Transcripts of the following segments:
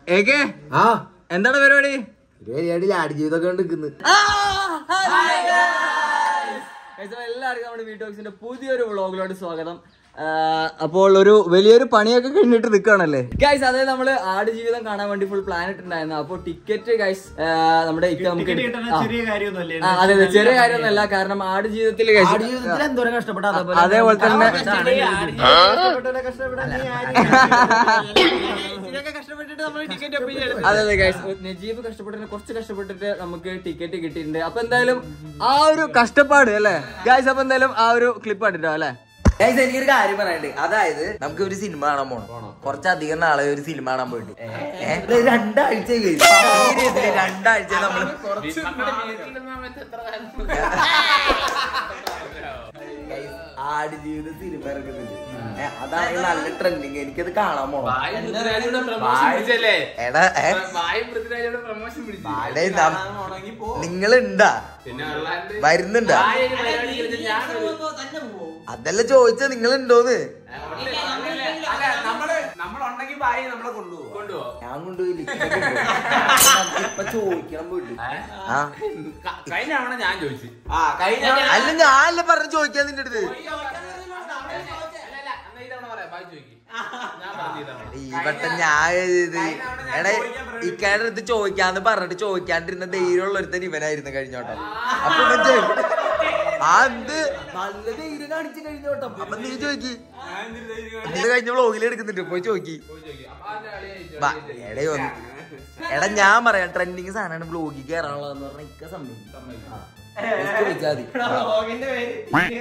ഏകെ ആ എന്താണ് പരിപാടി പരിപാടി ആട് ജീവിതമൊക്കെ കൊണ്ട് നിൽക്കുന്നു എല്ലാവർക്കും നമ്മുടെ വീട്ടോക്സിന്റെ പുതിയൊരു വ്ളോഗിലോട്ട് സ്വാഗതം ആ, അപ്പോൾ ഒരു വലിയൊരു പണിയൊക്കെ കഴിഞ്ഞിട്ട് നിൽക്കുകയാണല്ലേ ഗൈസ് അതായത് നമ്മള് ആട് ജീവിതം കാണാൻ വേണ്ടി ഫുൾ പ്ലാൻ ഇട്ടുണ്ടായിരുന്നു അപ്പോൾ ടിക്കറ്റ് ഗൈസ് നമ്മുടെ ഇക്ക നമുക്ക് എടു- ആ. ആ, അതെ അതെ ചെറിയ കാര്യമൊന്നുമല്ല കാരണം ആട് ജീവിതത്തിൽ ആട് ജീവിതത്തിൽ എന്തോരം കഷ്ടപ്പെട്ട അതേപോലെ തന്നെ അതെ അതെ ഗൈസ് നജീബ് കഷ്ടപ്പെട്ടിട്ട് കുറച്ച് കഷ്ടപ്പെട്ടിട്ട് നമുക്ക് ടിക്കറ്റ് കിട്ടിയിട്ടുണ്ട് അപ്പൊ എന്തായാലും ആ ഒരു കഷ്ടപ്പാട് അല്ലേ ഗൈസ് അപ്പൊ എന്തായാലും ആ ഒരു ക്ലിപ്പ് കണ്ടിട്ടോ അല്ലേ ഗൈസ് എനിക്കൊരു കാര്യം പറയാനുണ്ട് അതായത് നമുക്ക് ഒരു സിനിമ കാണാൻ പോണം കുറച്ചധികം നാളെ ഒരു സിനിമ കാണാൻ പോയിട്ട് ഏ, ഇത് രണ്ടാഴ്ച സീരിയസ്ലി രണ്ടാഴ്ച നമ്മള് Guys, ആട് ജീവിത സിനിമ ഇറങ്ങുന്നുണ്ട് ഏ, അതാണ് നല്ല ട്രെൻഡിങ് എനിക്കത് കാണാൻ പോണം എടാ ഏ, എടേ, നം- നിങ്ങളുണ്ടാ വരുന്നുണ്ടാ അതല്ല ചോദിച്ച നിങ്ങളുണ്ടോന്ന് ഞാൻ കൊണ്ടുപോയില്ല ഇപ്പൊ ചോദിക്കണം പോയിട്ട് ആ കഴിഞ്ഞ തവണ ഞാൻ ചോദിച്ചു അല്ല ഞാനല്ല പറഞ്ഞു ചോദിക്കാൻ നിന്റെ അടുത്ത് ഈ വട്ടം ഞാൻ ഇത് എടേ ഇക്കാരുടെ അടുത്ത് ചോദിക്കാന്ന് പറഞ്ഞിട്ട് ചോദിക്കാണ്ടിരുന്ന ധൈര്യമുള്ള ഒരുത്തൻ ഇവനായിരുന്നു കഴിഞ്ഞോട്ടം അപ്പൊ ഇവൻ ചോദിക്കും ആ എന്ത് നല്ല ധൈര്യം കാണിച്ചു കഴിഞ്ഞോട്ടം അപ്പൊ നീ ചോദിക്കി ഇത് കഴിഞ്ഞ വ്ളോഗിൽ എടുക്കുന്നുണ്ട് പോയി ചോദിക്കി വാ, എടേ ഒന്ന് എടാ ഞാൻ പറയാം ട്രെൻഡിങ് സാധനമാണ് ബ്ലോഗിൽ കയറാനുള്ളതെന്ന് പറഞ്ഞാൽ ഇക്ക സമ്മതിക്കും ആ. ചോദിച്ചാ മതി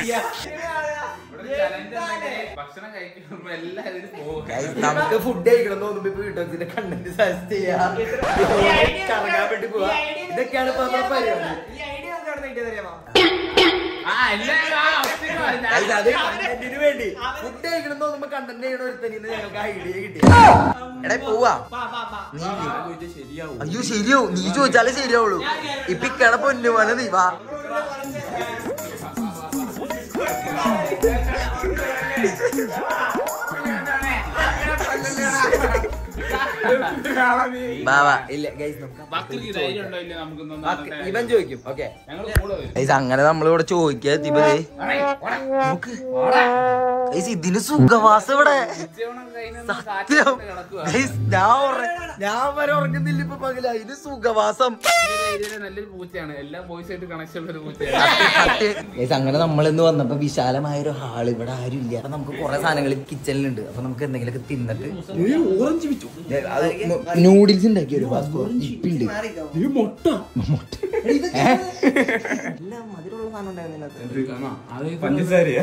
ഭക്ഷണം കഴിക്കുമ്പോ എല്ലാവരും പോകും Guys, നമുക്ക് ഫുഡ് കഴിക്കണം തോന്നുമ്പോ ഇപ്പൊ വീട്ടോക്സിന്റെ കണ്ടന്റ് സജസ്റ്റ് ചെയ്യാം കറങ്ങാൻ വേണ്ടി പോവാ ഇതൊക്കെയാണ് ഇപ്പൊ നമ്മുടെ പരിപാടി ആ എല്ലാവരും ആ ഒറ്റയ്ക്ക് വരും. Guys, അത് കണ്ടന്റിന് വേണ്ടി ഫുഡ് കഴിക്കണം തോന്നുമ്പോ കണ്ടന്റ് ചെയ്യണ ഒരുത്തനിന്ന് ഞങ്ങൾക്ക് ഐഡിയ കിട്ടി എടാ പോവാ നീ ഇല്ലേ? അയ്യോ ശരിയാവും നീ ചോദിച്ചാലേ ശരിയാവുള്ളൂ ഇപ്പൊ ഇക്കട പൊന്നുപോലെ നീ വാ വാ വാ ഇല്ല ഗൈസ് നമുക്ക് ഭക്തിക്ക് ധൈര്യം ഉണ്ടോ ഇല്ലയോ നമുക്കൊന്നും ബാക്കി- ഇവൻ ചോദിക്കും ഓക്കെ ഞങ്ങള് കൂടെ വരും ഗൈസ് അങ്ങനെ നമ്മളിവിടെ ചോദിക്കാ തിബേ നോക്ക് ഗൈസ് ഇതിന് സുഖവാസം ഇവിടെ ഉച്ചയൂണം കഴിഞ്ഞ് ഒന്ന് സത്യം കാറ്റ് കിടക്കുക ഗൈസ് ഞാൻ ഉറ- ഞാൻ വരെ ഉറങ്ങുന്നില്ല ഇപ്പൊ പകല ഇതിന് സുഖവാസം ഏരിയയിലെ നല്ലൊരു പൂച്ചയാണ് എല്ലാ ബോയ്സ് ആയിട്ട് കണക്ഷൻ ഉള്ള ഒരു പൂച്ചയാണ് ഗൈസ് അങ്ങനെ നമ്മളിന്ന് വന്നപ്പോ വിശാലമായ ഒരു ഹാള് ഇവിടെ ആരും ഇല്ല അപ്പൊ നമുക്ക് കുറെ സാധനങ്ങൾ കിച്ചണിലുണ്ട് അപ്പൊ നമുക്ക് എന്തെങ്കിലുമൊക്കെ തിന്നിട്ട് ദേ, അത് നൂഡിൽസ് ഉണ്ടാക്കി ഒരു പാസ്പോർ ഇപ്പിണ്ട് മുട്ട ഏ? എല്ലാം മധുരമുള്ള സാധനം ഉണ്ടായിരുന്നു പഞ്ചസാരയാ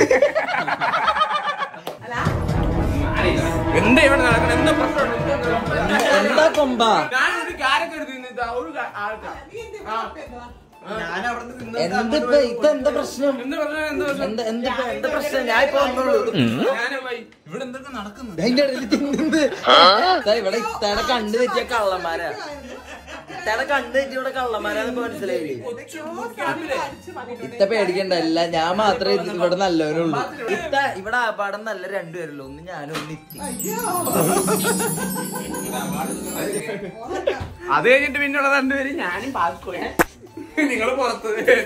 എന്താ ഇവിടെ നടക്കണം എന്താ പ്രശ്നം എന്താ കൊമ്പ ഞാനൊരു കാരൊക്കെ എടുത്ത് നിന്നിട്ട് ഒരു കാ- ആൾക്കാ ആ. എന്തിപ്പോ ഇതെന്താ പ്രശ്നം എന്താ പ്രശ്നം എന്താ പ്രശ്നം എന്താ എന്താ എന്താ പ്രശ്നം ഞാൻ ഇപ്പൊ വന്നുള്ളൂ ഞാന് പോയി. ഇവിടെ എന്തൊക്കെ നടക്കുന്നു അതിന്റെ ഇടയിൽ തിന്നുന്നത് ദാ ഇവിടെ ഇത്തടെ കണ്ടു തെറ്റിയ കള്ളന്മാരാ ഇത്തടെ കണ്ടു തെറ്റിയ ഇവിടെ കള്ളന്മാരാന്ന് ഇപ്പൊ മനസ്സിലായില്ലേ ഇത്ത പേടിക്കണ്ട അല്ല ഞാൻ മാത്രമേ ഇത് ഇവിടെ നല്ലവനുള്ളൂ ഇത്ത ഇവിടെ ആ പാടം നല്ല രണ്ടുപേരുള്ളൂ ഒന്ന് ഞാനും ഒന്ന് ഇത്തി അത് കഴിഞ്ഞിട്ട് പിന്നെയുള്ള രണ്ടുപേരും ഞാനും പാസ്പോയി നിങ്ങൾ പുറത്ത്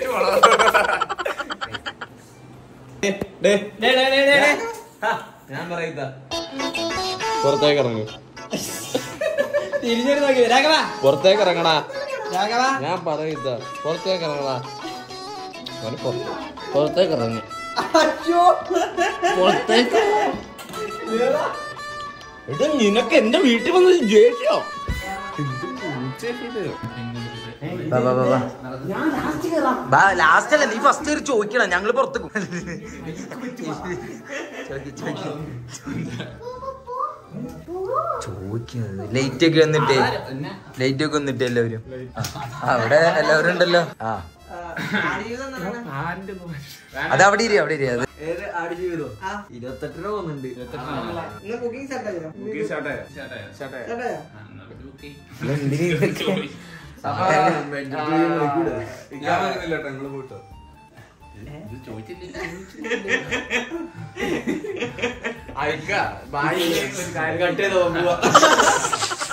ഞാൻ പറയുക പുറത്തേക്ക് ഇറങ്ങും തിരിഞ്ഞൊരു നോക്കി രാഘവ പുറത്തേക്ക് ഇറങ്ങടാ രാഘവ ഞാൻ പറയുക പുറത്തേക്ക് ഇറങ്ങടാ അവന് പുറത്ത് പുറത്തേക്ക് ഇറങ്ങി പുറത്തേക്ക് എടാ നിനക്ക് എന്റെ വീട്ടിൽ വന്ന് ദേഷ്യോ ലാസ്റ്റ് അല്ല നീ ഫസ്റ്റ് കയറി ചോദിക്കണം ഞങ്ങള് പുറത്തേക്ക് ചോദിക്കുന്നത് ലൈറ്റ് ഒക്കെ വന്നിട്ട് ലൈറ്റ് ഒക്കെ വന്നിട്ട് എല്ലാവരും ആ, അവിടെ എല്ലാവരും ഉണ്ടല്ലോ ആ അത് അവിടെ ഇരി അവിടെ ഇരി അത് ഇരുപത്തെട്ടിന് പോകുന്നുണ്ട് എന്തിന് ഇതൊക്കെ? അയക്ക ബായി ഒരു കാര്യം കട്ട് ചെയ്ത് പോകുമ്പോ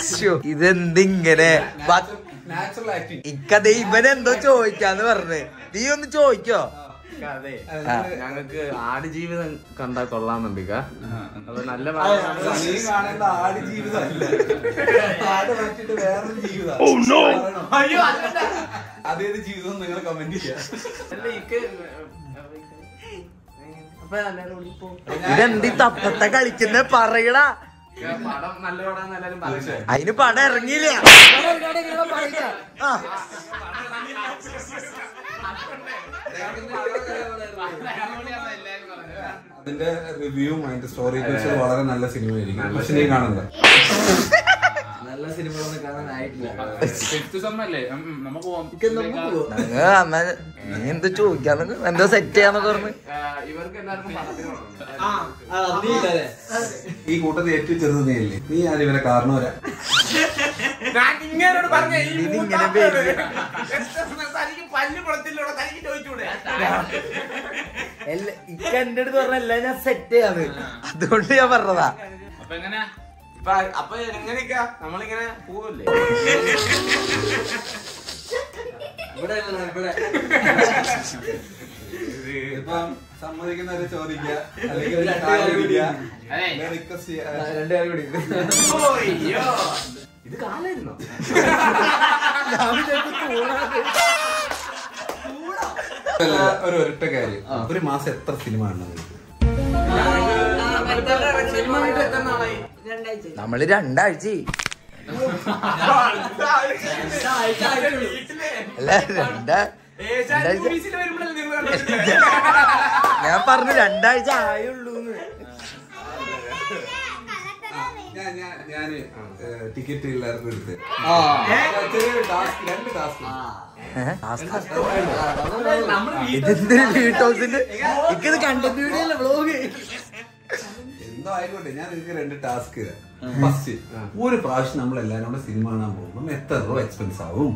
ശ്ശോ, ഇതെന്തിങ്ങനെ നാച്ചുറൽ ആക്ടിങ് ഇക്കതെ ഇവനെന്തോ ചോദിക്കാന്ന് പറഞ്ഞ് നീ ഒന്ന് ചോദിക്കോ അതെ ആ. ഞങ്ങൾക്ക് ആടുജീവിതം കണ്ടാ കൊള്ളാമെന്നുണ്ട് ഇക്ക. അപ്പൊ നല്ല നീ കാണേണ്ട ആട് ജീവിതമല്ല ആട് മാറ്റിട്ട് വേറൊരു ജീവിതം അയ്യോ അതല്ല. അതേത് ജീവിതം നിങ്ങൾ കമന്റ് ചെയ്യാം അല്ല, ഇക്ക അപ്പൊ എല്ലാരും കൂടി പോ. ഇതെന്തി തപ്പത്തെ കളിക്കുന്ന പറയടാ ഇക്ക, പടം നല്ല പടാന്ന് എല്ലാരും പറയുന്നത് അതിന് പടം ഇറങ്ങിയില്ല ആ. അതിന്റെ റിവ്യൂവും അതിന്റെ സ്റ്റോറി കുറിച്ച് വളരെ നല്ല സിനിമയായിരിക്കും പക്ഷെ നീ കാണണ്ട നല്ല സിനിമകളൊന്നും കാണാനായിട്ടില്ല ഫിഫ്ത് സമ്മല്ലേ നമുക്ക് പോവാം ഞങ്ങ അന്നാ നീ എന്ത് ചോദിക്കാന്നൊക്കെ എന്തോ സെറ്റ് ചെയ്യാന്നൊക്കെ പറഞ്ഞു ഇവർക്ക് എല്ലാവർക്കും പടത്തിന് പോകണം ആ, നീ ഇല്ലല്ലേ? ഈ കൂട്ടത്തിൽ ഏറ്റവും ചെറുത് നീയല്ലേ നീ ആരും ഇവരെ കാരണവരാ ഞാൻ ഇങ്ങനോട് പറഞ്ഞ ഈ ഇതിങ്ങനെ മൂത്താപ്പയാണ്. പേര്. തനിക്ക് പല്ല് പുറത്തില്ലൂടെ തനിക്ക് ചോദിച്ചൂടെ എല്ലാ- ഇക്ക എന്റെ അടുത്ത് പറഞ്ഞല്ല ഞാൻ സെറ്റ് ചെയ്യാന്ന് അതുകൊണ്ട് ഞാൻ പറഞ്ഞതാ അപ്പൊ എങ്ങനെയാ ഇപ്പൊ അപ്പൊ എങ്ങനെയൊക്കെ നമ്മളിങ്ങനെ പോവല്ലേ ഇവിടെ അല്ലടാ, ഇവിടെ ഇപ്പം സമ്മതിക്കുന്നവരെ ചോദിക്കുക അല്ലെങ്കിൽ ഒരു കാല് അടി പിടിക്കുക, അതെ. അല്ലെങ്കിൽ request ചെയ്യുക. ആ, രണ്ടുപേരും കൂടി അയ്യോ ഇത് കാലായിരുന്നോ അല്ല, ഒരു ഒരൊറ്റ കാര്യം ഒരു മാസം എത്ര സിനിമ കാണുന്നത് എത്ര നാളായി നമ്മള് രണ്ടാഴ്ച അല്ല രണ്ടാ രണ്ടാഴ്ച ഞാൻ പറഞ്ഞു രണ്ടാഴ്ച ആയുള്ളൂന്ന് ഞാൻ ഞാൻ ഞാൻ ടിക്കറ്റ് എല്ലാവർക്കും എടുത്ത് ആ ചെറിയൊരു ടാസ്ക് രണ്ട് ടാസ്ക് ഇതെന്തൊരു വീട്ട് ഹൗസിന്റെ ഇക്കത് കണ്ടന്റ് വീഡിയോ അല്ല വ്ളോഗ് എന്തോ ആയിക്കോട്ടെ ഞാൻ നിങ്ങൾക്ക് രണ്ട് ടാസ്ക് ഫസ്റ്റ് ഒരു പ്രാവശ്യം നമ്മൾ എല്ലാവരും കൂടെ സിനിമ കാണാൻ പോകുമ്പോൾ എത്ര രൂപ എക്സ്പെൻസ് ആവും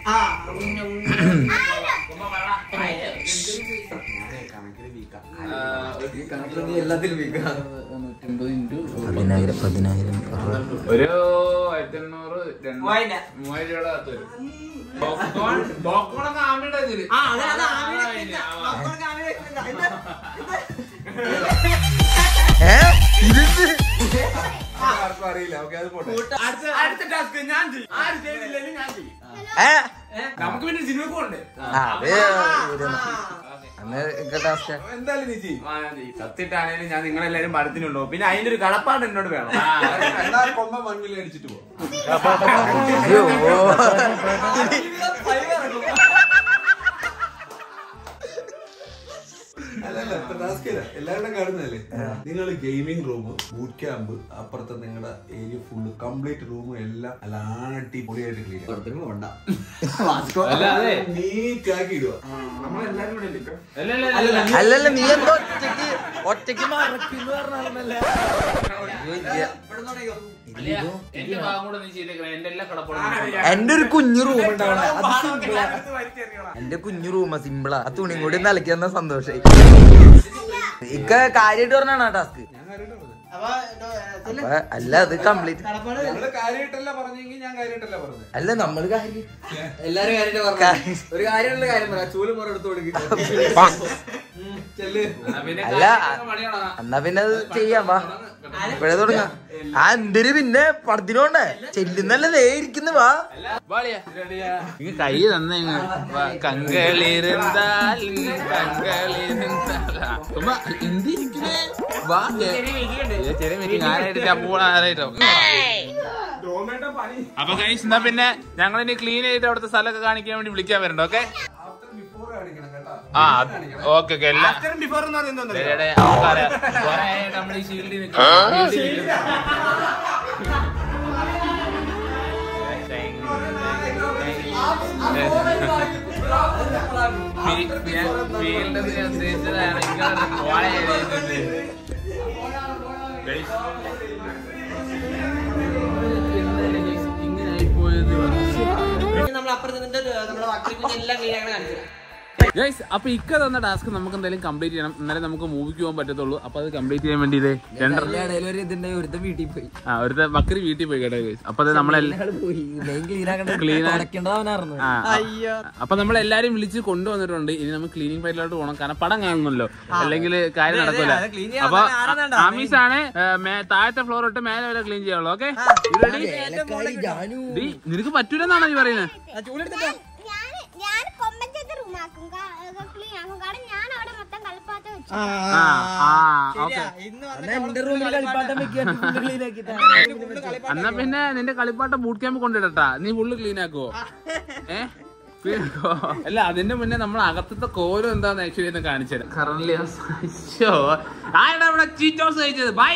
ഈ കണക്കിൽ നീ എല്ലാത്തിലും വീക്കാ പതിനായിരം പതിനായിരം ഒരു ആയിരത്തി എണ്ണൂറ് രണ്ട് മൂവായിരം. മൂവായിരം രൂപയുടെ അകത്ത് വരും പോപ്കോൺ പോപ്കോൺ ഒക്കെ ആമിയുടെ ഇതില് ഏ ഇതെന്ത് ആർക്കും അറിയില്ല ഓക്കെ അത് പോട്ടെ അടുത്ത ടാസ്ക് ഞാൻ ചെയ്യും ആര് ചെയ്തില്ലെങ്കിൽ ഞാൻ ചെയ്യും ഏ നമുക്ക് പിന്നെ സിനിമക്ക് പോകണ്ടേ ആ, അത് ഒരു- അന്ന് ഇക്ക ടാസ്ക് അപ്പൊ എന്തായാലും നീ ചെയ്യും ആ, ഞാൻ ചെയ്യും. സത്യമായിട്ടാണേലും ഞാൻ നിങ്ങളെല്ലാരും പടത്തിനുണ്ടാവും പിന്നെ അതിന്റെ ഒരു കടപ്പാട് എന്നോട് വേണം എന്നാ കൊമ്പ മണ്ണിൽ അടിച്ചിട്ട് പോകും അയ്യോ അല്ലല്ല ഇപ്പൊ ടാസ്ക് ഇല്ല എല്ലാവരും കാണുന്നതല്ലേ നിങ്ങൾ ഗെയിമിംഗ് റൂം ബൂട്ട് ക്യാമ്പ് അപ്പുറത്തെ നിങ്ങളുടെ ഏരിയ ഫുള്ള് കംപ്ലീറ്റ് റൂം എല്ലാം അല്ല അടിപൊളിയായിട്ട് ക്ലീൻ പുറത്തേക്ക് പോണ്ട നീറ്റ് ആക്കി ഇടുക നമ്മളെല്ലാരും കൂടെ ഇല്ലേ? അല്ലല്ല നീ എന്തോ ഒറ്റക്ക് ഒറ്റക്ക് മറക്കുന്നു പറഞ്ഞല്ലേ എന്റെ ഭാഗം കൂടെ നീ ചെയ്തേക്കണം എന്റെ എല്ലാ കടപ്പാടും എന്റെ ഒരു കുഞ്ഞു റൂം ഉണ്ടാവണേ അത് പാവം സിമ്പിളാ ഞാനെടുത്ത് വലിച്ചെറിയണം. എന്റെ കുഞ്ഞു റൂമാ സിമ്പിളാ ആ തുണിയും കൂടി നിലയ്ക്കുന്ന സന്തോഷായി ഇക്ക കാര്യമായിട്ട് പറഞ്ഞാണ് ടാസ്ക് അപ്പൊ അല്ല അത് കംപ്ലീറ്റ് നിങ്ങള് കാര്യമായിട്ടല്ല പറഞ്ഞെങ്കിൽ ഞാൻ കാര്യമായിട്ടല്ല പറഞ്ഞത് അല്ല നമ്മള് കാര്യം എല്ലാരും കാര്യമായിട്ട് പറഞ്ഞു ഒരു കാര്യമുള്ള കാര്യം പറ ചൂല് മുറ എടുത്ത് കൊടുക്കുക ചെല്ല് പിന്നെ അല്ല എന്നാ പിന്നെ അത് ചെയ്യാം വാ ഇപ്പഴേ തുടങ്ങാം ആ എന്തിന് പിന്നെ പടത്തിനോണ്ടേ ചെല്ലുന്നല്ലേ ദേ ഇരിക്കുന്നു വാ ഈ കൈ തന്നെ കങ്കളിരുന്താൽ കങ്കളിരുന്താൽ ചുമ്മാ ഹിന്ദി ഇരിക്കുന്നേ. വാ ഏ, ചെറിയ മീറ്റിംഗ് ആരായിട്ട് ഞാൻ പോണാരായിട്ടോ ഡോമേട്ടൻ പണി അപ്പൊ കൈസ് എന്നാ പിന്നെ ഞങ്ങൾ ഇനി ക്ലീൻ ചെയ്തിട്ട് അവിടുത്തെ സ്ഥലമൊക്കെ കാണിക്കാൻ വേണ്ടി വിളിക്കാൻ വരണ്ട ഓക്കെ ആ ഓക്കെ ഓക്കെ എല്ലാം ആഫ്റ്ററും ബിഫോർ എന്ന് പറയുന്നത് ഡേ, ഡേ, ഡേ, നമുക്കറിയാം. കുറെ ആയിട്ട് നമ്മള് ഈ ഷീൽഡിൽ ഫീൽഡ് ഉദ്ദേശിച്ചതാണ് ഇങ്ങനെ കോള ഇങ്ങനെ ആയിപ്പോയത് നമ്മൾ അപ്പുറത്ത് നിന്നിട്ട് നമ്മുടെ വക്രി കുഞ്ഞ് എല്ലാം ക്ലീൻ ആക്കണം കാണിച്ചു ഗൈസ് അപ്പൊ ഇക്ക തന്ന ടാസ്ക് നമുക്ക് എന്തായാലും കംപ്ലീറ്റ് ചെയ്യണം എന്നാലേ നമുക്ക് മൂവിക്ക് പോകാൻ പറ്റത്തുള്ളൂ അപ്പൊ അത് കംപ്ലീറ്റ് ചെയ്യാൻ വേണ്ടി ഇതേ രണ്ടര ഇടയിൽ ഒരു ഇതുണ്ട് ഒരുത്ത വീട്ടിൽ പോയി ആ ഒരുത്ത ബക്കറി വീട്ടിൽ പോയി കേട്ടോ ഗൈസ് അപ്പൊ അത് നമ്മളെല്ലാം അയാള് പോയി മെയിൻ ക്ലീൻ ആക്കണ്ട Clean ആ- തുടക്കേണ്ടവനായിരുന്നു ആ, അപ്പൊ നമ്മൾ എല്ലാരും വിളിച്ച് കൊണ്ടുവന്നിട്ടുണ്ട് ഇനി നമുക്ക് ക്ലീനിങ് ഫൈലിലോട്ട് പോകണം കാരണം പടം കാണുന്നല്ലോ അല്ലെങ്കിൽ കാര്യം നടക്കൂല അത് clean ചെയ്യാൻ അപ്പൊ ആരാ വേണ്ട? ആമീസ് ആണ് ഏ, മേ- താഴത്തെ ഫ്ലോർ തൊട്ട് മേലെ വരെ ക്ലീൻ ചെയ്യാവുള്ളൂ ഓക്കെ നിനക്ക് പറ്റൂലെന്നാണോ നീ പറയുന്നത് ഞാൻ ഞാൻ കൊമ്പഞ്ചേത്ത് റൂമാക്കും ക്ലീൻ ആക്കും കാരണം ഞാൻ അവിടെ മൊത്തം കളിപ്പാത്ത വെച്ചു ആ ആ ഓക്കെ എന്റെ റൂമിൽ കളിപ്പാട്ടം വെക്കാൻ ക്ലീൻ ആക്കിട്ടാ എന്നാ പിന്നെ നിന്റെ കളിപ്പാട്ട ബൂട്ട് ക്യാമ്പ് കൊണ്ടിടട്ടാ നീ ഫുള്ള് ക്ലീൻ ആക്കുവോ ഏ Clean ആക്കുവോ? അല്ല അതിന്റെ മുന്നേ നമ്മൾ അകത്തത്തെ കോലം എന്താന്ന് ആക്ച്വലി ഒന്ന് കാണിച്ചത് കറന്റ് ആരുടെ ഇവിടെ ചീറ്റോസ് കഴിച്ചത് ബൈ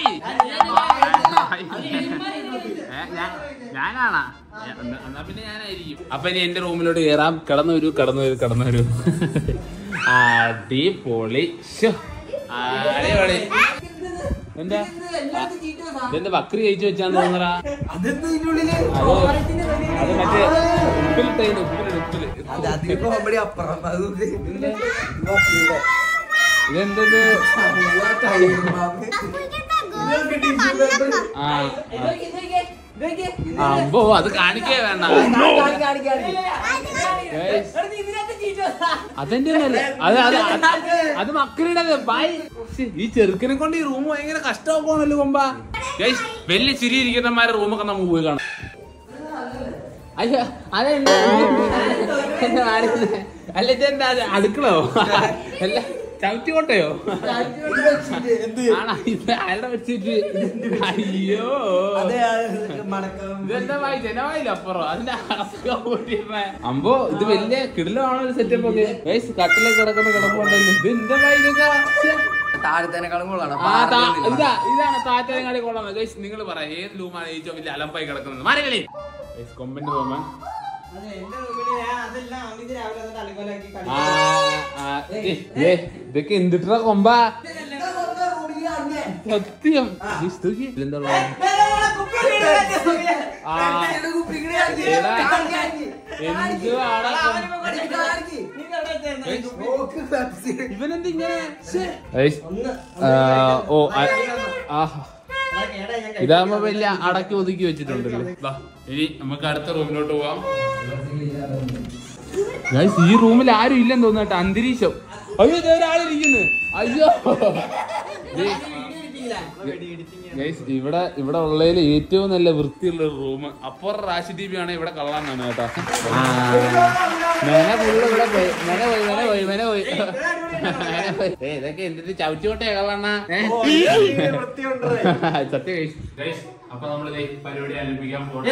ഞാനാണാ ഏ, എന്നാ എന്നാ പിന്നെ ഞാനായിരിക്കും അപ്പൊ ഇനി എന്റെ റൂമിലോട്ട് കയറാം കടന്നു വരൂ കടന്നു വരൂ കടന്നു വരൂ അടിപൊളി ശ്ശോ. അടിപൊളി എന്താ ഇതെന്താ ബക്രി കഴിച്ചു വെച്ചാന്ന് തോന്നറാ അത് അത് മറ്റേ ഉപ്പിലിട്ടതിന് ഉപ്പിലിട്ട് ഉപ്പില് അതിന് കോമഡി അപ്പുറം അത് ഇതെന്തത് ആ ആ. അമ്പോ അത് കാണിക്കേ വേണ്ട Guys. അതെന്റെ ഒന്നുമല്ല. അത് അത് അത് അത് മക്കളുടെ ബൈ ഈ ചെറുക്കനെ കൊണ്ട് ഈ റൂം ഭയങ്കര കഷ്ടമാണല്ലോ കൊമ്പ ഗൈസ് വലിയ ചിരി ഇരിക്കുന്നമാരെ റൂമൊക്കെ നമുക്ക് പോയി കാണാം അയ്യോ അതെന്താ എന്താ കാണിക്കുന്നെ? അല്ല ഇതെന്താ അത് അടുക്കളോ അല്ല ചവിട്ടി കൊട്ടയോ ആണോ ഇത് ആരുടെ വെച്ചിട്ട് അയ്യോ ഇതെന്താ വായി ജനവായില്ല അപ്പുറം അതിന്റെ അടക്കം കൂട്ടിയിരുന്നേ അമ്പോ ഇത് വലിയ കിടിലമാണോ ഒരു സെറ്റപ്പ് ഒക്കെ ഗൈസ് കട്ടിലൊക്കെ കിടക്കുന്ന കിടപ്പുണ്ടല്ലോ ഇത് എന്താ വായി ഇതൊക്കെ ശ്ശെ. താഴത്തേനേക്കാളും കൊള്ളാണ് ആ, താ- ഇതാ ഇതാണ് താറ്റങ്ങാടി കൊള്ളാം ഗൈസ് നിങ്ങൾ പറ ഏത് റൂമാണ് ഏറ്റവും വലിയ അലമ്പായി കിടക്കുന്നത് മാറിയല്ലേ ഗൈസ് കൊമ്പന്റെ റൂമ് ആ, ആ, ഏ, ഏ, ഇതൊക്കെ എന്തിട്ടാ കൊമ്പ സത്യം ഗയ്സ്, ഇതൊക്കെ ഇതെന്താ ഉള്ളത്? ആ, എടാ, എന്തുവാടാ ഇവനെന്ത് ഇങ്ങനെ ശ്ശെ. ഗയ്സ്, ആ, ഓ ആ, ആഹാ. ഇതാകുമ്പോ വലിയ അടക്കി ഒതുക്കി വെച്ചിട്ടുണ്ടല്ലേ വാ, ഇനി നമുക്ക് അടുത്ത റൂമിലോട്ട് പോവാം ഗൈസ് ഈ റൂമിൽ ആരും ഇല്ലെന്ന് തോന്നുന്നു കേട്ടോ അന്തരീക്ഷം അയ്യോ ദേ ഒരാളിരിക്കുന്നു അയ്യോ ഗൈസ് ഇവിടെ ഇവിടെ ഉള്ളതിൽ ഏറ്റവും നല്ല വൃത്തിയുള്ള ഒരു റൂം അപ്പുറം റാഷി ടി ആണ് ഇവിടെ കള്ളാന്നാണ് കേട്ടോ ആ, മെന ഫുള്ള് ഇവിടെ പോയി മെന പോയി മെന പോയി മെന പോയി മെന പോയി. ഏയ്, ഇതൊക്കെ എന്തിട്ട് ചവിച്ചോട്ടെ കള്ളണ്ണ സത്യം ഗൈസ് ഗൈസ് അപ്പൊ നമ്മൾ പരിപാടി ആരംഭിക്കാൻ പോകണം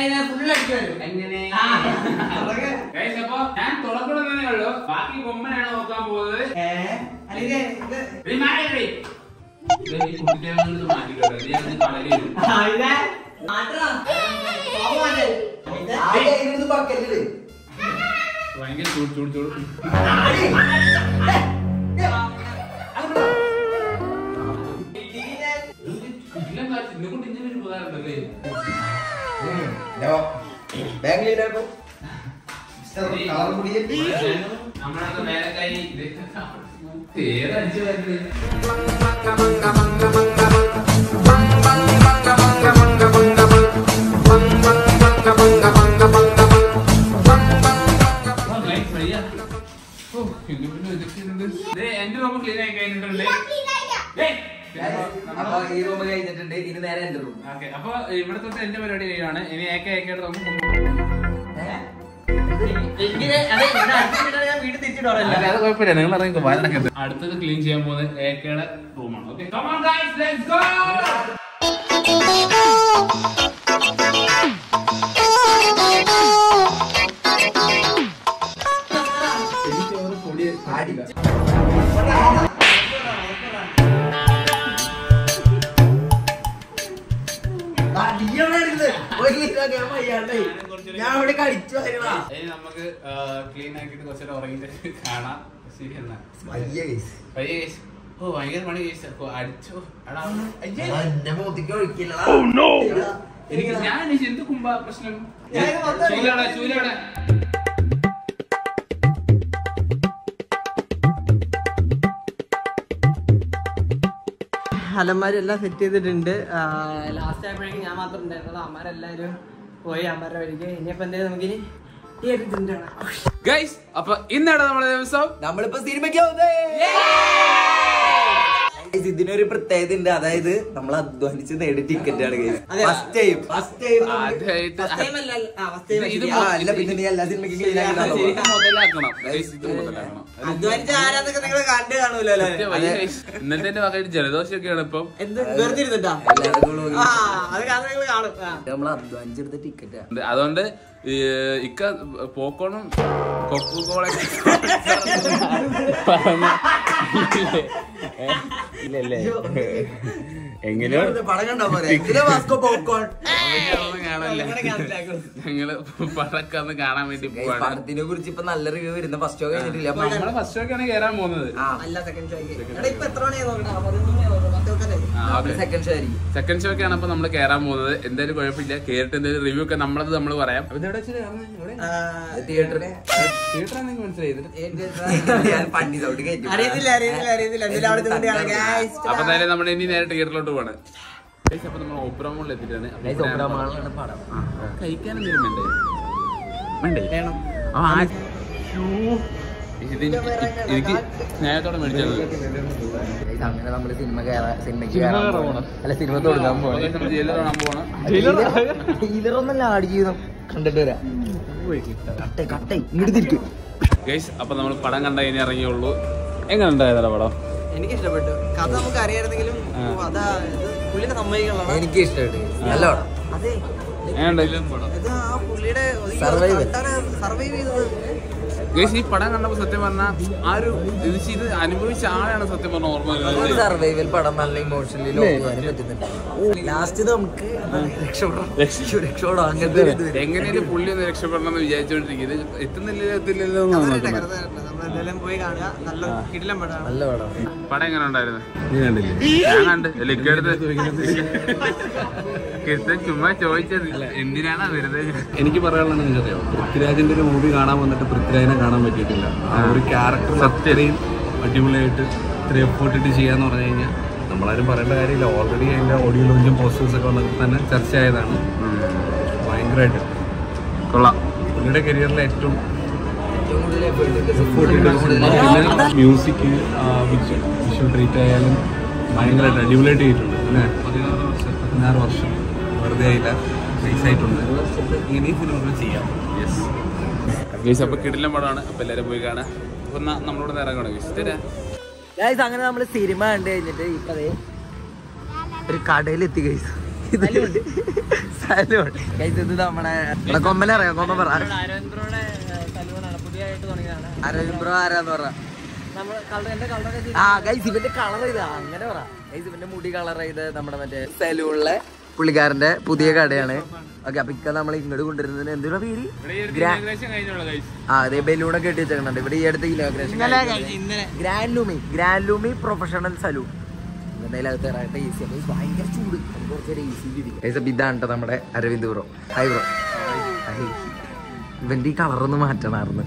ഗൈസ് അപ്പൊ ഞാൻ തുറക്കണമെന്നേ ഉള്ളൂ ബാക്കി കൊമ്പനാണ് നോക്കാൻ പോകുന്നത് ഇത് മാറി ഇരി. ഇത് ഈ കുട്ടികളെ കൊണ്ട് മാറ്റി കേട്ടോ. ഇത് ഞാൻ ഇത് കളരി ഇടും. ഭയങ്കര ചൂട് ചൂട് ചൂട് ഇതിലും കാശ് ഇതിനെ കൊണ്ട് ഇങ്ങനെ ഒരു ഉപകാരം ഉണ്ടല്ലേ നമ്മളൊക്കെ വേലക്കാരി ഇതൊക്കെ ഏതടിച്ചു വരുന്നത് എന്റെ റൂം ക്ലീൻ ആയി കഴിഞ്ഞിട്ടുണ്ട് അപ്പൊ ഈ റൂം കഴിഞ്ഞിട്ടുണ്ട് ഇനി നേരെ എന്റെ റൂം ഓക്കെ അപ്പൊ ഇവിടെ തൊട്ട് എന്റെ പരിപാടി കഴിയാണ് ഇനി ഏക്ക ഏക്കയുടെ റൂം അത് കുഴപ്പമില്ല നിങ്ങൾ ഇറങ്ങി വരണക്കത്ത് അടുത്തത് ക്ലീൻ ചെയ്യാൻ പോകുന്നത് ഏക്കയുടെ റൂമാണ് ഓക്കെ ഞാൻ ഇവിടെ കടിച്ചു വരുന്നതാ ഇനി നമുക്ക് ക്ലീൻ ആക്കിയിട്ട് കുറച്ചുകൂടെ ഉറങ്ങിയിട്ട് കാണാം ശരി എന്നാ വയ്യ guys. പയ്യെ guys. ഓ ഭയങ്കര പണി കേസ് അടിച്ചോ എടാ, അയ്യേ. എന്റെ മുഖത്തേക്ക് ഒഴിക്കില്ല എനിക്ക് ഞാൻ അന്വേഷിച്ചു, എന്ത് കുമ്പാ പ്രശ്നം ചൂലവിടെ ചൂലവിടെ അലമാരി എല്ലാം സെറ്റ് ചെയ്തിട്ടുണ്ട് ലാസ്റ്റ് ആയപ്പോഴേക്കും ഞാൻ മാത്രം ഉണ്ടായിരുന്നുള്ളൂ അമ്മമാരെല്ലാവരും പോയി അമ്മമാരുടെ വഴിക്ക് ഇനിയിപ്പോ എന്തായാലും നമുക്കിനി തിയേറ്ററിൽ തിന്നിട്ടാണ് ഗൈസ് അപ്പൊ ഇന്നാണ് നമ്മുടെ ദിവസം നമ്മളിപ്പോ സിനിമയ്ക്ക് ഇതിനൊരു പ്രത്യേകത ഉണ്ട് അതായത് നമ്മൾ അധ്വാനിച്ച് നേടിയ ടിക്കറ്റ് ആണ് ഫസ്റ്റ് ടൈം ഫസ്റ്റ് ടൈം ആദ്യമായിട്ട് ഇത് ഇത് അല്ല പിന്നെ നീ എല്ലാ സിനിമയ്ക്കും clean ആക്കി ഇത് മുതലാക്കണം Guys, ഇത് മുതലാക്കണം അധ്വാനിച്ച ആരാന്നൊക്കെ നിങ്ങൾ കണ്ടു കാണൂലല്ലോ സത്യം, വയ്യ guys. ഇന്നത്തെ വകയിട്ട് ജലദോഷമൊക്കെയാണ് ഇപ്പം എന്ത് വെറുതെ ഇരുന്നിട്ടാ ആ അത് കാരണം നിങ്ങൾ കാണും ആ. നമ്മൾ അധ്വാനിച്ചെടുത്ത ടിക്കറ്റ് ഉണ്ട്. അതുകൊണ്ട് ഈ ഇക്ക പോക്കോണും കൊക്കോളൊക്കെ ഇല്ലല്ലേ എങ്ങനെയോ പടം കണ്ടാ പോലെ ഇതിലെ വാസ്കോ പോപ്കോൺ ഞങ്ങള് പടക്കൊന്ന് കാണാൻ വേണ്ടി പോവാണ് പടത്തിനെ കുറിച്ച് ഇപ്പൊ നല്ല റിവ്യൂ വരുന്ന ഫസ്റ്റ് ഷോ കഴിഞ്ഞിട്ടില്ല അപ്പൊ നമ്മള് ഫസ്റ്റ് ഷോക്കാണ് കയറാൻ പോകുന്നത് അല്ല സെക്കൻഡ് ഷോയ്ക്ക് എടാ ഇപ്പൊ എത്ര മണിയാ നോക്കണേ പതിനൊന്ന് മണിയാ നോക്കണേ പത്ത് വെക്കാനായി സെക്കൻഡ് ഷോ ആയിരിക്കും സെക്കൻഡ് ഷോക്കാണ് അപ്പൊ നമ്മള് കയറാൻ പോകുന്നത് എന്തായാലും കുഴപ്പമില്ല കേറിട്ട് എന്തായാലും റിവ്യൂ ഒക്കെ നമ്മളത് നമ്മൾ പറയാം തിയേറ്ററിൽ തിയേറ്റർ നിങ്ങൾക്ക് മനസ്സിലായി ഞാൻ പണ്ടി സൗണ്ട് കയറ്റി അറിയത്തില്ല അറിയത്തില്ല അറിയത്തില്ല എന്തെങ്കിലും അവിടെ ചെന്നിട്ട് കാണാം. Guys, അപ്പൊ എന്തായാലും നമ്മൾ ഇനി നേരെ തിയേറ്ററിലോട്ട് പോവാണ് Guys, അപ്പൊ നമ്മൾ ഓപ്പറ മോളിൽ എത്തിയിട്ടാണ് അപ്പൊ ഇവിടെ പടം ആ, കഴിക്കാൻ എന്തെങ്കിലും വേണ്ടേ വേണ്ടേ ആ, ആ. ശ്ശോ. ഇത് എനിക്ക് എനിക്ക് സ്നേഹത്തോടെ മേടിച്ചത് Guys, അങ്ങനെ നമ്മള് സിനിമ കയറാ സിനിമയ്ക്ക് കയറാൻ പോവാണ്. അല്ല സിനിമ തുടങ്ങാൻ പോകണം നമ്മൾ ജയിലിൽ കാണാൻ പോകണം ഇതിലൊന്നല്ല ആട് ജീവിതം കണ്ടിട്ട് വരാം കട്ടേ കട്ടേ ഇങ്ങോട്ട് തിരിക്കും ഗൈസ് അപ്പൊ നമ്മൾ പടം കണ്ട ഇനി ഇറങ്ങിയുള്ളൂ എങ്ങനെ ഉണ്ടായതാ പടം എനിക്ക് ഇഷ്ടപ്പെട്ടു കഥ നമുക്ക് അറിയായിരുന്നെങ്കിലും ഓ, അതാ ഇത് പുള്ളിയുടെ സമ്മതികളാണ് എനിക്ക് ഇഷ്ടപ്പെട്ടു നല്ല പടം അതെ എങ്ങനെ ഇത് ആ പുള്ളിയുടെ Survival. സർവൈവ് ചെയ്തത് ഗൈസ് ഈ പടം കണ്ടപ്പോ സത്യം പറഞ്ഞാൽ ആ ഒരു ഇത് ചെയ്ത് ഇത് അനുഭവിച്ച ആളാണ് സത്യം പറഞ്ഞ ഓർമ്മ വരുന്നത് സർവൈവൽ പടം നല്ല ഇമോഷണലി നോക്കുവാനും പറ്റുന്നുണ്ട് ലാസ്റ്റ് നമുക്ക് രക്ഷപ്പെടാം രക്ഷപ്പെടാം അങ്ങനത്തെ ഒരു ഇത് വരും. എങ്ങനെയും പുള്ളി ഒന്ന് രക്ഷപ്പെടണം എന്ന് വിചാരിച്ചോണ്ടിരിക്കും ഇത് എത്തുന്നില്ലല്ലോ എത്തില്ലല്ലോ എന്നാണ് നോക്കുന്നത്. നമ്മളെന്തായാലും പോയി കാണുക നല്ല കിടിലം പെടാണ് നല്ല പടം പടം എങ്ങനെ ഉണ്ടായിരുന്നു ഞാൻ കണ്ട് ലിക്കെടുത്ത് കിരുത്തൻ ചുമ്മാ ചോദിച്ചത് എന്തിനാണ് വെറുതെ എനിക്ക് പറയാനുള്ളത് നിങ്ങൾക്കറിയാം പൃഥ്വിരാജിന്റെ ഒരു മൂവി കാണാൻ വന്നിട്ട് പൃഥ്വിരാജിനെ കാണാൻ പറ്റിയിട്ടില്ല ആ ഒരു ക്യാരക്ടർ അത്രയും അടിപൊളിയായിട്ട് ഇത്രയും എഫേർട്ട് ഇട്ട് ചെയ്യാന്ന് പറഞ്ഞു കഴിഞ്ഞാൽ നമ്മളാരും പറയേണ്ട കാര്യമില്ല ഓൾറെഡി അതിന്റെ ഓഡിയോ ലോഞ്ചും പോസ്റ്റേഴ്സ് ഒക്കെ വന്നപ്പോൾ തന്നെ ചർച്ചയായതാണ് ഭയങ്കരമായിട്ട് കൊള്ളാം പുള്ളിയുടെ കരിയറിലെ ഏറ്റവും ഏറ്റവും കൂടുതൽ effort ഇട്ട് effort ഇട്ട് പിന്നെ മ്യൂസിക് വിഷ്വൽ വിഷ്വൽ ട്രീറ്റ് ആയാലും ഭയങ്കരമായിട്ട് അടിപൊളിയായിട്ട് ചെയ്തിട്ടുണ്ട് അല്ലേ പതിനാറ് വർഷം പതിനാറ് വർഷം വെറുതെ ആയില്ല നൈസ് ആയിട്ടുണ്ട് ഇനിയും സിനിമകൾ ചെയ്യാം യെസ് ഗൈസ് അപ്പൊ കിടിലം പടമാണ് അപ്പൊ എല്ലാരും പോയി കാണാം അപ്പൊ എന്നാ നമ്മളോട് ഇറങ്ങണം ഗൈസ് തരാ ഗൈസ് അങ്ങനെ നമ്മൾ സിനിമ കണ്ടു കഴിഞ്ഞിട്ട് ഇപ്പൊ ദേ ഒരു കടയിൽ എത്തി ഗൈസ് സലൂൺ ഗൈസ് ഇത് നമ്മുടെ ഇവിടെ കൊമ്പനെ അറിയാം കൊമ്പൻ പറ അരവിന്ദ്രോടെ സലൂണാണ് പുതിയതായിട്ട് തുടങ്ങിയതാണ് അരവിന്ദ് ബ്രോ ആരാന്ന് പറ നമ്മൾ കളർ എന്റെ കളറൊക്കെ ആ ഗൈസ് ഇവന്റെ കളർ ചെയ്ത അങ്ങനെ പറ ഗൈസ് ഇവന്റെ മുടി കളർ ചെയ്ത് നമ്മുടെ മറ്റേ സലൂണിലെ പുള്ളിക്കാരന്റെ പുതിയ കടയാണ് ഓക്കെ അപ്പൊ ഇക്ക നമ്മൾ ഇങ്ങോട്ട് കൊണ്ടുവരുന്നതിന് എന്തിനാ പേര് ഗ്രാ- കഴിഞ്ഞുള്ള ഗൈസ് ആ അതെ ബലൂണൊക്കെ ഇട്ട് വെച്ചിട്ടുണ്ട് ഇവിടെ ഈ അടുത്ത് ഇനോഗ്രേഷൻ ഇന്നലെ grand Lumi grand Lumi professional salon എന്തായാലും അത് തരാട്ടെ ഈസി ആണ് ഭയങ്കര ചൂട് നമുക്ക് കുറച്ച് നേരം ഈസി ഇരിക്കും ഇതാണ് ട്ടോ നമ്മുടെ Arvind bro hi bro hi ഇവന്റെ ഈ കളറൊന്ന് മാറ്റണമായിരുന്നു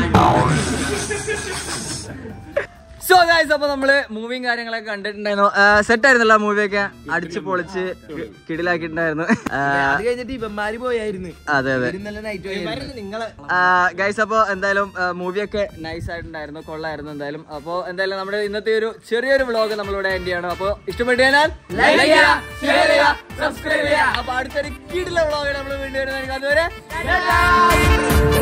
സോ ഗൈസ് അപ്പൊ നമ്മള് മൂവിയും കാര്യങ്ങളൊക്കെ കണ്ടിട്ടുണ്ടായിരുന്നു സെറ്റ് ആയിരുന്നല്ലോ മൂവിയൊക്കെ അടിച്ച് പൊളിച്ച് കി- കിടിലാക്കിയിട്ടുണ്ടായിരുന്നു ആ, അത് കഴിഞ്ഞിട്ട് ഇവന്മാര് പോയായിരുന്നു അതെ അതെ ഇന്നലെ നൈറ്റ് നിങ്ങളെ ഗൈസ് അപ്പോൾ എന്തായാലും മൂവിയൊക്കെ നൈസ് ആയിട്ടുണ്ടായിരുന്നു കൊള്ളായിരുന്നു എന്തായാലും അപ്പോൾ എന്തായാലും നമ്മുടെ ഇന്നത്തെ ഒരു ചെറിയൊരു വ്ളോഗ് നമ്മളിവിടെ എൻഡ് ചെയ്യണം അപ്പോൾ ഇഷ്ടപ്പെട്ടു കഴിഞ്ഞാൽ ലൈക്ക് ചെയ്യുക ഷെയർ ചെയ്യുക സബ്സ്ക്രൈബ് ചെയ്യുക അപ്പോൾ അടുത്തൊരു കിടില വ്ളോഗ് നമ്മൾ വീണ്ടും വരുന്നതായിരിക്കും അതുവരെ